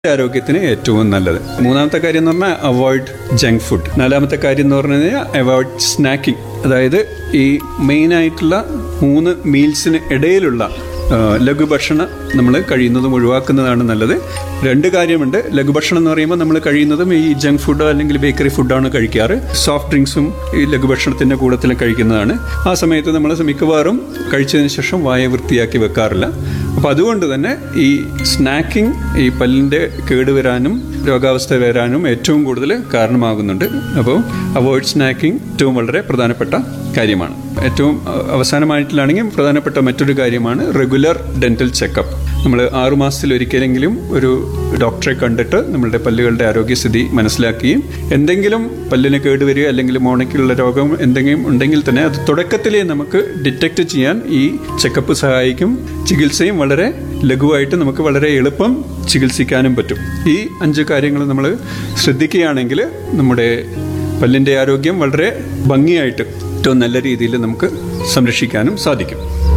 ആരോഗ്യത്തിന് ഏറ്റവും നല്ലത് മൂന്നാമത്തെ കാര്യം എന്ന് പറഞ്ഞാൽ അവോയ്ഡ് ജങ്ക് ഫുഡ് നാലാമത്തെ കാര്യം എന്ന് പറഞ്ഞു കഴിഞ്ഞാൽ അവോയ്ഡ് സ്നാക്കിംഗ് അതായത് ഈ മെയിൻ ആയിട്ടുള്ള മൂന്ന് മീൽസിന് ഇടയിലുള്ള ആ, ലഘുഭക്ഷണം നമ്മൾ കഴിയുന്നതും ഒഴിവാക്കുന്നതാണ് നല്ലത് രണ്ട് കാര്യമുണ്ട് ലഘുഭക്ഷണം എന്ന് പറയുമ്പോൾ നമ്മൾ കഴിയുന്നതും ഈ ജങ്ക് ഫുഡോ അല്ലെങ്കിൽ ബേക്കറി ഫുഡാണ് കഴിക്കാറ് സോഫ്റ്റ് ഡ്രിങ്ക്സും ഈ ലഘുഭക്ഷണത്തിന്റെ കൂടത്തിൽ കഴിക്കുന്നതാണ് ആ സമയത്ത് നമ്മൾ മിക്കവാറും കഴിച്ചതിന് ശേഷം വായ വൃത്തിയാക്കി വെക്കാറില്ല അപ്പോൾ അതുകൊണ്ട് തന്നെ ഈ സ്നാക്കിംഗ് ഈ പല്ലിൻ്റെ കേടുവരാനും രോഗാവസ്ഥ വരാനും ഏറ്റവും കൂടുതൽ കാരണമാകുന്നുണ്ട് അപ്പോൾ അവോയ്ഡ് സ്നാക്കിംഗ് ഏറ്റവും വളരെ പ്രധാനപ്പെട്ട കാര്യമാണ് ഏറ്റവും അഹ്, അവസാനമായിട്ടിലാണെങ്കിൽ പ്രധാനപ്പെട്ട മറ്റൊരു കാര്യമാണ് റെഗുലർ ഡെന്റൽ ചെക്കപ്പ് നമ്മൾ ആറുമാസത്തിൽ ഒരിക്കലെങ്കിലും ഒരു ഡോക്ടറെ കണ്ടിട്ട് നമ്മളുടെ പല്ലുകളുടെ ആരോഗ്യസ്ഥിതി മനസ്സിലാക്കുകയും എന്തെങ്കിലും പല്ലിന് കേടുവരിക അല്ലെങ്കിൽ മോണയ്ക്കുള്ള രോഗം എന്തെങ്കിലും ഉണ്ടെങ്കിൽ തന്നെ അത് തുടക്കത്തിലേ നമുക്ക് ഡിറ്റക്ട് ചെയ്യാൻ ഈ ചെക്കപ്പ് സഹായിക്കും ചികിത്സയും വളരെ ലഘുവായിട്ട് നമുക്ക് വളരെ എളുപ്പം ചികിത്സിക്കാനും പറ്റും ഈ അഞ്ച് കാര്യങ്ങൾ നമ്മൾ ശ്രദ്ധിക്കുകയാണെങ്കിൽ നമ്മുടെ പല്ലിൻ്റെ ആരോഗ്യം വളരെ ഭംഗിയായിട്ട് ഏറ്റവും നല്ല രീതിയിൽ നമുക്ക് സംരക്ഷിക്കാനും സാധിക്കും